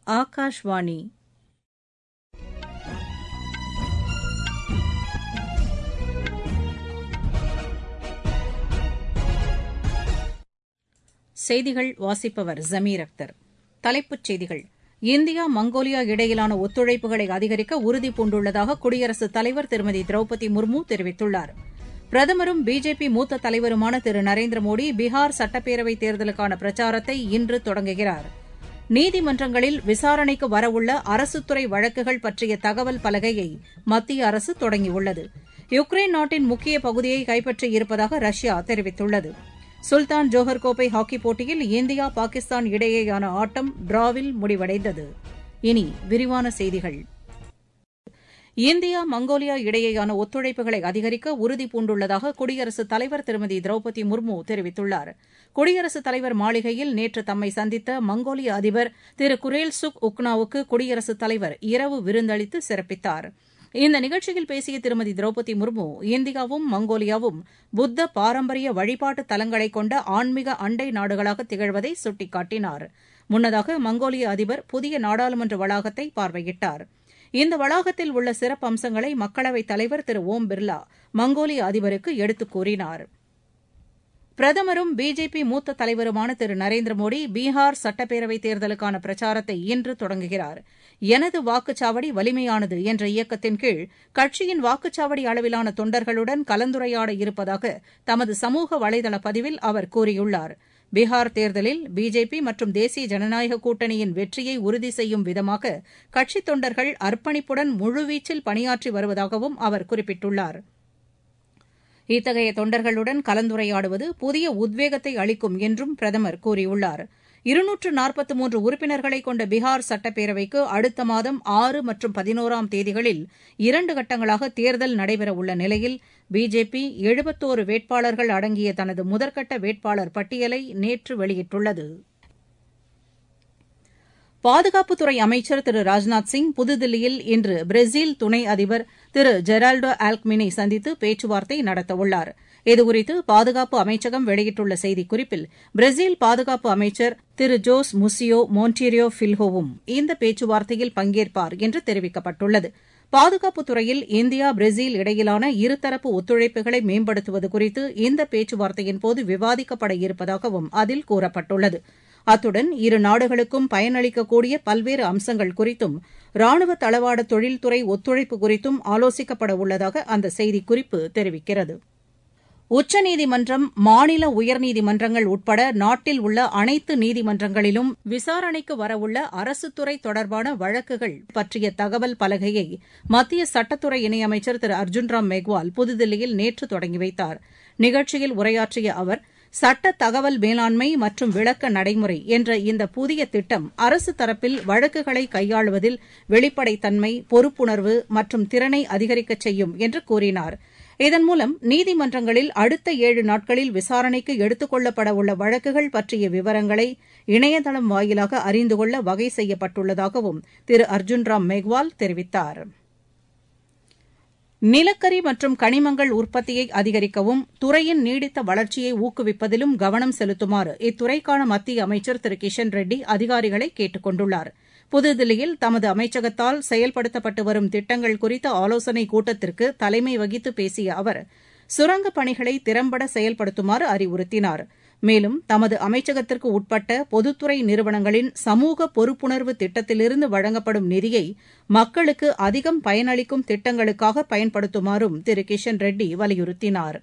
ஆகாஷ்வாணி செய்திகள் வாசிப்பவர் ஜமீர் அக்தர் தலைப்புச் செய்திகள் இந்தியா மங்கோலியா இடையிலான ஒத்துழைப்புகளை அதிகரிக்க உறுதி பூண்டுள்ளதாக குடியரசுத் தலைவர் திருமதி திரௌபதி முர்மு தெரிவித்துள்ளார் பிரதமரும் பிஜேபி மூத்த தலைவருமான திரு நரேந்திர மோடி பீகார் சட்டப்பேரவைத் தேர்தலுக்கான பிரச்சாரத்தை இன்று தொடங்குகிறார் நீதிமன்றங்களில் விசாரணைக்கு வரவுள்ள அரசுத்துறை வழக்குகள் பற்றிய தகவல் பலகையை மத்திய அரசு தொடங்கியுள்ளது யுக்ரைன் நாட்டின் முக்கிய பகுதியை கைப்பற்றியிருப்பதாக ரஷ்யா தெரிவித்துள்ளது சுல்தான் ஜோஹர் கோப்பை ஹாக்கிப் போட்டியில் இந்தியா பாகிஸ்தான் இடையேயான ஆட்டம் டிராவில் முடிவடைந்தது இனி விரிவான செய்திகள் இந்தியா மங்கோலியா இடையேயான ஒத்துழைப்புகளை அதிகரிக்க உறுதி பூண்டுள்ளதாக குடியரசுத் தலைவர் திருமதி திரௌபதி முர்மு தெரிவித்துள்ளார் குடியரசுத் தலைவர் மாளிகையில் நேற்று தம்மை சந்தித்த மங்கோலிய அதிபர் திரு குரேல் சுக் உக்னாவுக்கு குடியரசுத் தலைவர் இரவு விருந்தளித்து சிறப்பித்தார் இந்த நிகழ்ச்சியில் பேசிய திருமதி திரௌபதி முர்மு இந்தியாவும் மங்கோலியாவும் புத்த பாரம்பரிய வழிபாட்டு தலங்களை கொண்ட ஆன்மீக அண்டை நாடுகளாக திகழ்வதை சுட்டிக்காட்டினார் முன்னதாக மங்கோலிய அதிபர் புதிய நாடாளுமன்ற வளாகத்தை பார்வையிட்டார் இந்த வளாகத்தில் உள்ள சிறப்பம்சங்களை மக்களவைத் தலைவர் திரு ஓம் பிர்லா மங்கோலிய அதிபருக்கு எடுத்துக் கூறினார் பிரதமரும் பிஜேபி மூத்த தலைவருமான திரு நரேந்திர மோடி பீகார் சட்டப்பேரவைத் தேர்தலுக்கான பிரச்சாரத்தை இன்று தொடங்குகிறார் எனது வாக்குச்சாவடி வலிமையானது என்ற இயக்கத்தின் கீழ் கட்சியின் வாக்குச்சாவடி அளவிலான தொண்டர்களுடன் கலந்துரையாட இருப்பதாக தமது சமூக வலைதள பதிவில் அவர் கூறியுள்ளார் பீகார் தேர்தலில் பிஜேபி மற்றும் தேசிய ஜனநாயக கூட்டணியின் வெற்றியை உறுதி செய்யும் விதமாக கட்சித் தொண்டர்கள் அர்ப்பணிப்புடன் முழுவீச்சில் பணியாற்றி வருவதாகவும் அவர் குறிப்பிட்டுள்ளார் இத்தகைய தொண்டர்களுடன் கலந்துரையாடுவது புதிய உத்வேகத்தை அளிக்கும் என்றும் பிரதமர் கூறியுள்ளார் இருநூற்று நாற்பத்து மூன்று உறுப்பினர்களை கொண்ட பீகார் சட்டப்பேரவைக்கு அடுத்த மாதம் ஆறு மற்றும் பதினோராம் தேதிகளில் இரண்டு கட்டங்களாக தேர்தல் நடைபெறவுள்ள நிலையில் பிஜேபி எழுபத்தோரு வேட்பாளர்கள் அடங்கிய தனது முதற்கட்ட வேட்பாளர் பட்டியலை நேற்று வெளியிட்டுள்ளது பாதுகாப்புத்துறை அமைச்சர் திரு ராஜ்நாத் சிங் புதுதில்லியில் இன்று பிரேசில் துணை அதிபர் திரு ஜெரால்டோ ஆல்க்மினை சந்தித்து பேச்சுவார்த்தை நடத்தவுள்ளார் இதுகுறித்து பாதுகாப்பு அமைச்சகம் வெளியிட்டுள்ள செய்திக்குறிப்பில் பிரேசில் பாதுகாப்பு அமைச்சர் திரு ஜோஸ் முசியோ மோன்டீரியோ ஃபில்ஹோவும் இந்த பேச்சுவார்த்தையில் பங்கேற்பார் என்று தெரிவிக்கப்பட்டுள்ளது பாதுகாப்புத் துறையில் இந்தியா பிரேசில் இடையிலான இருதரப்பு ஒத்துழைப்புகளை மேம்படுத்துவது குறித்து இந்த பேச்சுவார்த்தையின்போது விவாதிக்கப்பட இருப்பதாகவும் அதில் கூறப்பட்டுள்ளது அத்துடன் இரு நாடுகளுக்கும் பயனளிக்கக்கூடிய பல்வேறு அம்சங்கள் குறித்தும் ராணுவ தளவாட தொழில்துறை ஒத்துழைப்பு குறித்தும் ஆலோசிக்கப்பட உள்ளதாக அந்த செய்திக்குறிப்பு தெரிவிக்கிறது உச்சநீதிமன்றம் மாநில உயர்நீதிமன்றங்கள் உட்பட நாட்டில் உள்ள அனைத்து நீதிமன்றங்களிலும் விசாரணைக்கு வரவுள்ள அரசுத்துறை தொடர்பான வழக்குகள் பற்றிய தகவல் பலகையை மத்திய சட்டத்துறை இணையமைச்சர் திரு அர்ஜுன்ராம் மெக்வால் புதுதில்லியில் நேற்று தொடங்கி வைத்தார் நிகழ்ச்சியில் உரையாற்றிய அவர் சட்ட தகவல் மேலாண்மை மற்றும் விளக்க நடைமுறை என்ற இந்த புதிய திட்டம் அரசு தரப்பில் வழக்குகளை கையாளுவதில் வெளிப்படைத்தன்மை பொறுப்புணர்வு மற்றும் திறனை அதிகரிக்கச் செய்யும் என்று கூறினார் இதன் மூலம் நீதிமன்றங்களில் அடுத்த ஏழு நாட்களில் விசாரணைக்கு எடுத்துக் கொள்ளப்பட உள்ள வழக்குகள் பற்றிய விவரங்களை இணையதளம் வாயிலாக அறிந்து கொள்ள வகை செய்யப்பட்டுள்ளதாகவும் திரு அர்ஜுன்ராம் மெக்வால் தெரிவித்தார் நிலக்கரி மற்றும் கனிமங்கள் உற்பத்தியை அதிகரிக்கவும் துறையின் நீடித்த வளர்ச்சியை ஊக்குவிப்பதிலும் கவனம் செலுத்துமாறு இத்துறைக்கான மத்திய அமைச்சர் திரு கிஷன் ரெட்டி அதிகாரிகளை கேட்டுக் கொண்டுள்ளார் புதுதில்லியில் தமது அமைச்சகத்தால் செயல்படுத்தப்பட்டு வரும் திட்டங்கள் குறித்த ஆலோசனைக் கூட்டத்திற்கு தலைமை வகித்து பேசிய அவர் சுரங்கப் பணிகளை திறம்பட செயல்படுத்துமாறு அறிவுறுத்தினார் மேலும் தமது அமைச்சகத்திற்கு உட்பட்ட பொதுத்துறை நிறுவனங்களின் சமூக பொறுப்புணர்வு திட்டத்திலிருந்து வழங்கப்படும் நிதியை மக்களுக்கு அதிகம் பயனளிக்கும் திட்டங்களுக்காக பயன்படுத்துமாறும் திரு கிஷன் ரெட்டி வலியுறுத்தினார்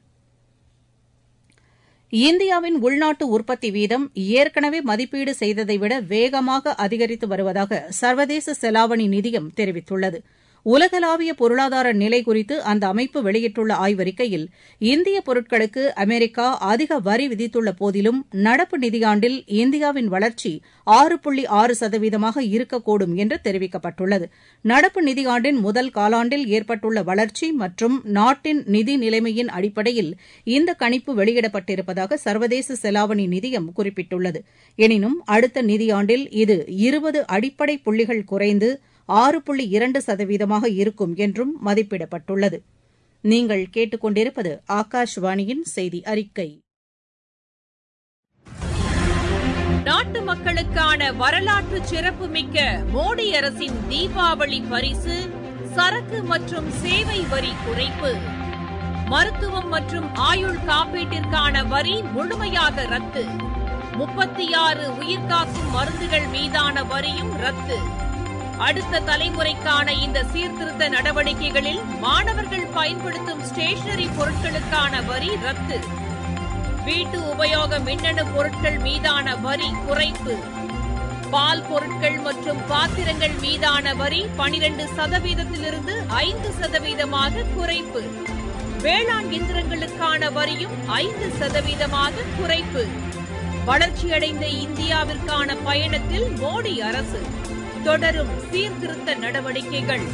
இந்தியாவின் உள்நாட்டு உற்பத்தி வீதம் ஏற்கனவே மதிப்பீடு செய்ததை விட வேகமாக அதிகரித்து வருவதாக சர்வதேச செலாவணி நிதியம் தெரிவித்துள்ளது உலகளாவிய பொருளாதார நிலை குறித்து அந்த அமைப்பு வெளியிட்டுள்ள ஆய்வறிக்கையில் இந்திய பொருட்களுக்கு அமெரிக்கா அதிக வரி விதித்துள்ள போதிலும் நடப்பு நிதியாண்டில் இந்தியாவின் வளர்ச்சி ஆறு புள்ளி ஆறு சதவீதமாக இருக்கக்கூடும் என்று தெரிவிக்கப்பட்டுள்ளது நடப்பு நிதியாண்டின் முதல் காலாண்டில் ஏற்பட்டுள்ள வளர்ச்சி மற்றும் நாட்டின் நிதி நிலைமையின் அடிப்படையில் இந்த கணிப்பு வெளியிடப்பட்டிருப்பதாக சர்வதேச செலாவணி நிதியம் குறிப்பிட்டுள்ளது எனினும் அடுத்த நிதியாண்டில் இது இருபது அடிப்படை புள்ளிகள் குறைந்து ஆறு புள்ளி இரண்டு சதவீதமாக இருக்கும் என்றும் மதிப்பிடப்பட்டுள்ளது நீங்கள் கேட்டுக்கொண்டிருப்பது ஆகாஷ்வாணியின் செய்தி அறிக்கை நாட்டு மக்களுக்கான வரலாற்று சிறப்புமிக்க மோடி அரசின் தீபாவளி பரிசு சரக்கு மற்றும் சேவை வரி குறைப்பு மருத்துவம் மற்றும் ஆயுள் காப்பீட்டிற்கான வரி முழுமையாக ரத்து முப்பத்தி ஆறு உயிர்காக்கும் மருந்துகள் மீதான வரியும் ரத்து அடுத்த தலைமுறைக்கான இந்த சீர்திருத்த நடவடிக்கைகளில் மாணவர்கள் பயன்படுத்தும் ஸ்டேஷனரி பொருட்களுக்கான வரி ரத்து வீட்டு உபயோக மின்னணு பொருட்கள் மீதான வரி குறைப்பு பால் பொருட்கள் மற்றும் பாத்திரங்கள் மீதான வரி பனிரெண்டு சதவீதத்திலிருந்து ஐந்து சதவீதமாக குறைப்பு வேளாண் இயந்திரங்களுக்கான வரியும் ஐந்து சதவீதமாக குறைப்பு வளர்ச்சியடைந்த இந்தியாவிற்கான பயணத்தில் மோடி அரசு தொடரும் சீர்திருத்த நடவடிக்கைகள்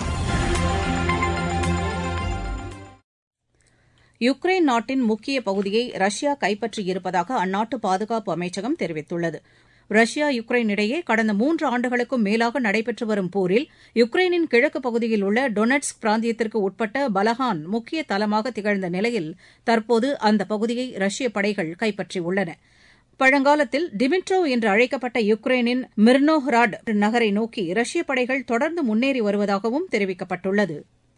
யுக்ரைன் நாட்டின் முக்கிய பகுதியை ரஷ்யா கைப்பற்றியிருப்பதாக அந்நாட்டு பாதுகாப்பு அமைச்சகம் தெரிவித்துள்ளது ரஷ்யா யுக்ரைன் இடையே கடந்த மூன்று ஆண்டுகளுக்கும் மேலாக நடைபெற்று வரும் போரில் யுக்ரைனின் கிழக்கு பகுதியில் உள்ள டொனட்ஸ்க் பிராந்தியத்திற்கு உட்பட்ட பலஹான் முக்கிய தளமாக திகழ்ந்த நிலையில் தற்போது அந்த பகுதியை ரஷ்ய படைகள் கைப்பற்றியுள்ளன பழங்காலத்தில் டிமிட்ரோவ் என்று அழைக்கப்பட்ட யுக்ரைனின் மிர்னோஹ்ராட் நகரை நோக்கி ரஷ்ய படைகள் தொடர்ந்து முன்னேறி வருவதாகவும் தெரிவிக்கப்பட்டுள்ளது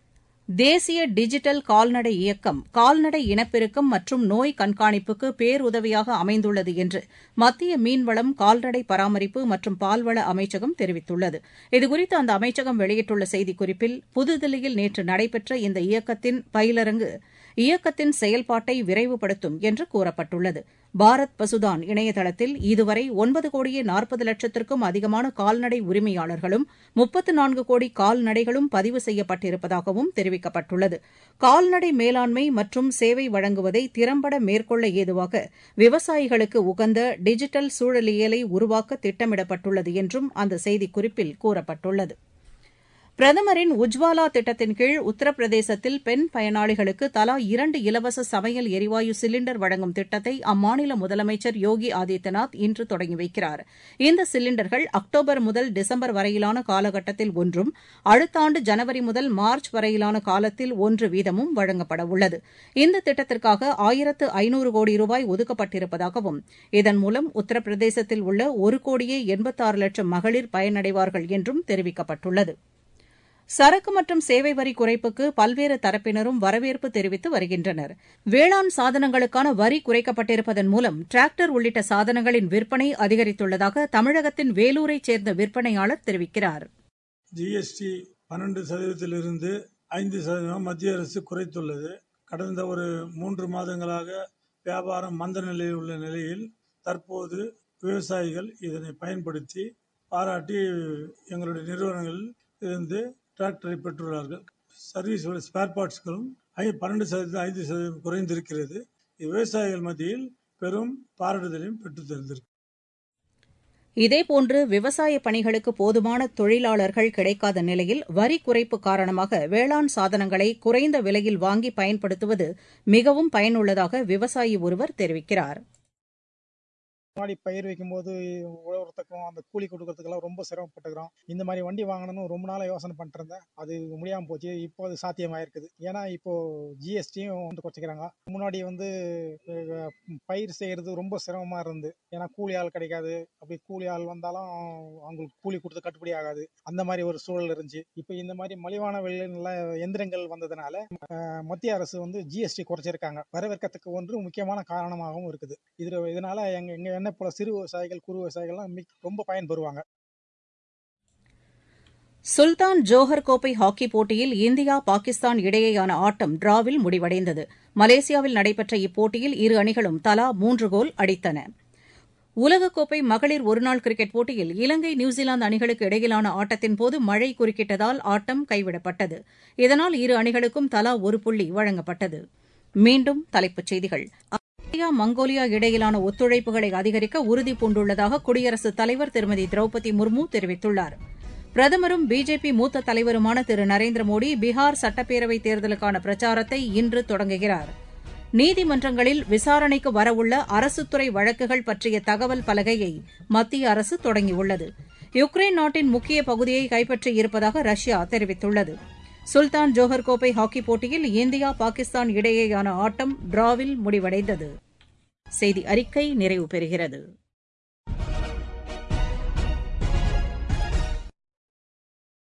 தேசிய டிஜிட்டல் கால்நடை இயக்கம் கால்நடை இனப்பெருக்கம் மற்றும் நோய் கண்காணிப்புக்கு பேருதவியாக அமைந்துள்ளது என்று மத்திய மீன்வளம் கால்நடை பராமரிப்பு மற்றும் பால்வள அமைச்சகம் தெரிவித்துள்ளது இதுகுறித்து அந்த அமைச்சகம் வெளியிட்டுள்ள செய்திக்குறிப்பில் புதுதில்லியில் நேற்று நடைபெற்ற இந்த இயக்கத்தின் பயிலரங்கு இயக்கத்தின் செயல்பாட்டை விரைவுபடுத்தும் என்று கூறப்பட்டுள்ளது பாரத் பசுதான் இணையதளத்தில் இதுவரை ஒன்பது கோடியே நாற்பது லட்சத்திற்கும் அதிகமான கால்நடை உரிமையாளர்களும் முப்பத்து நான்கு கோடி கால்நடைகளும் பதிவு செய்யப்பட்டிருப்பதாகவும் தெரிவிக்கப்பட்டுள்ளது கால்நடை மேலாண்மை மற்றும் சேவை வழங்குவதை திறம்பட மேற்கொள்ள ஏதுவாக விவசாயிகளுக்கு உகந்த டிஜிட்டல் சூழலியலை உருவாக்க திட்டமிடப்பட்டுள்ளது என்றும் அந்த செய்திக்குறிப்பில் கூறப்பட்டுள்ளது பிரதமரின் உஜ்வாலா திட்டத்தின் கீழ் உத்தரப்பிரதேசத்தில் பெண் பயனாளிகளுக்கு தலா இரண்டு இலவச சமையல் எரிவாயு சிலிண்டர் வழங்கும் திட்டத்தை அம்மாநில முதலமைச்சர் யோகி ஆதித்யநாத் இன்று தொடங்கி வைக்கிறார் இந்த சிலிண்டர்கள் அக்டோபர் முதல் டிசம்பர் வரையிலான காலகட்டத்தில் ஒன்றும் அடுத்த ஆண்டு ஜனவரி முதல் மார்ச் வரையிலான காலத்தில் ஒன்று வீதமும் வழங்கப்பட உள்ளது இந்த திட்டத்திற்காக ஆயிரத்து ஐநூறு கோடி ரூபாய் ஒதுக்கப்பட்டிருப்பதாகவும் இதன் மூலம் உத்தரப்பிரதேசத்தில் உள்ள ஒரு கோடியே எண்பத்தாறு லட்சம் மகளிர் பயனடைவார்கள் என்றும் தெரிவிக்கப்பட்டுள்ளது சரக்கு மற்றும் சேவை வரி குறைப்புக்கு பல்வேறு தரப்பினரும் வரவேற்பு தெரிவித்து வருகின்றனர் வேளாண் சாதனங்களுக்கான வரி குறைக்கப்பட்டிருப்பதன் மூலம் டிராக்டர் உள்ளிட்ட சாதனங்களின் விற்பனை அதிகரித்துள்ளதாக தமிழகத்தின் வேலூரைச் சேர்ந்த விற்பனையாளர் தெரிவிக்கிறார் ஜிஎஸ்டி பன்னெண்டு சதவீதத்திலிருந்து ஐந்து சதவீதம் மத்திய அரசு குறைத்துள்ளது கடந்த ஒரு மூன்று மாதங்களாக வியாபாரம் மந்த நிலையில் உள்ள நிலையில் தற்போது விவசாயிகள் இதனை பயன்படுத்தி பாராட்டி எங்களுடைய நிறுவனங்களில் இருந்து டிராக்டரை பெற்றுள்ளார்கள் சர்வீஸ் ஸ்பேர் பார்ட்ஸ்களும் பன்னெண்டு சதவீதம் ஐந்து சதவீதம் குறைந்திருக்கிறது விவசாயிகள் மத்தியில் பெரும் பாராட்டுதலையும் பெற்று தந்திருக்கு இதேபோன்று விவசாய பணிகளுக்கு போதுமான தொழிலாளர்கள் கிடைக்காத நிலையில் வரி குறைப்பு காரணமாக வேளாண் சாதனங்களை குறைந்த விலையில் வாங்கி பயன்படுத்துவது மிகவும் பயனுள்ளதாக விவசாயி ஒருவர் தெரிவிக்கிறார் முன்னாடி பயிர் வைக்கும்போது உழவுறதுக்கும் அந்த கூலி கொடுக்கறதுக்கெல்லாம் ரொம்ப சிரமப்பட்டுக்கிறோம் இந்த மாதிரி வண்டி வாங்கணும்னு ரொம்ப நாளாக யோசனை பண்ணிட்டு இருந்தேன் அது முடியாமல் போச்சு இப்போ அது சாத்தியமாயிருக்குது ஏன்னா இப்போ ஜிஎஸ்டியும் வந்து குறைச்சிக்கிறாங்க முன்னாடி வந்து பயிர் செய்யறது ரொம்ப சிரமமா இருந்து ஏன்னா கூலி ஆள் கிடைக்காது அப்படி கூலி ஆள் வந்தாலும் அவங்களுக்கு கூலி கொடுத்து கட்டுப்படி ஆகாது அந்த மாதிரி ஒரு சூழல் இருந்துச்சு இப்போ இந்த மாதிரி மலிவான விலையில எந்திரங்கள் வந்ததுனால மத்திய அரசு வந்து ஜிஎஸ்டி குறைச்சிருக்காங்க வரவேற்கத்தக்க ஒன்று முக்கியமான காரணமாகவும் இருக்குது இது இதனால எங்க எங்க என்ன போல சிறு விவசாயிகள் குறு விவசாயிகள்லாம் ரொம்ப பயன்பெறுவாங்க சுல்தான் ஜோஹர் கோப்பை ஹாக்கி போட்டியில் இந்தியா பாகிஸ்தான் இடையேயான ஆட்டம் டிராவில் முடிவடைந்தது மலேசியாவில் நடைபெற்ற இப்போட்டியில் இரு அணிகளும் தலா மூன்று கோல் அடித்தன உலகக்கோப்பை மகளிர் ஒருநாள் கிரிக்கெட் போட்டியில் இலங்கை நியூசிலாந்து அணிகளுக்கு இடையிலான ஆட்டத்தின்போது மழை குறுக்கிட்டதால் ஆட்டம் கைவிடப்பட்டது இதனால் இரு அணிகளுக்கும் தலா ஒரு புள்ளி வழங்கப்பட்டது மீண்டும் தலைப்புச் செய்திகள் இந்தியா மங்கோலியா இடையிலான ஒத்துழைப்புகளை அதிகரிக்க உறுதி பூண்டுள்ளதாக குடியரசுத் தலைவர் திருமதி திரௌபதி முர்மு தெரிவித்துள்ளார் பிரதமரும் பிஜேபி மூத்த தலைவருமான திரு நரேந்திர மோடி பீகார் சட்டப்பேரவைத் தேர்தலுக்கான பிரச்சாரத்தை இன்று தொடங்குகிறார் நீதிமன்றங்களில் விசாரணைக்கு வரவுள்ள அரசுத்துறை வழக்குகள் பற்றிய தகவல் பலகையை மத்திய அரசு தொடங்கியுள்ளது யுக்ரைன் நாட்டின் முக்கிய பகுதியை கைப்பற்றியிருப்பதாக ரஷ்யா தெரிவித்துள்ளது சுல்தான் ஜோஹர் கோப்பை ஹாக்கி போட்டியில் இந்தியா பாகிஸ்தான் இடையேயான ஆட்டம் டிராவில் முடிவடைந்தது செய்தி அறிக்கை நிறைவு பெறுகிறது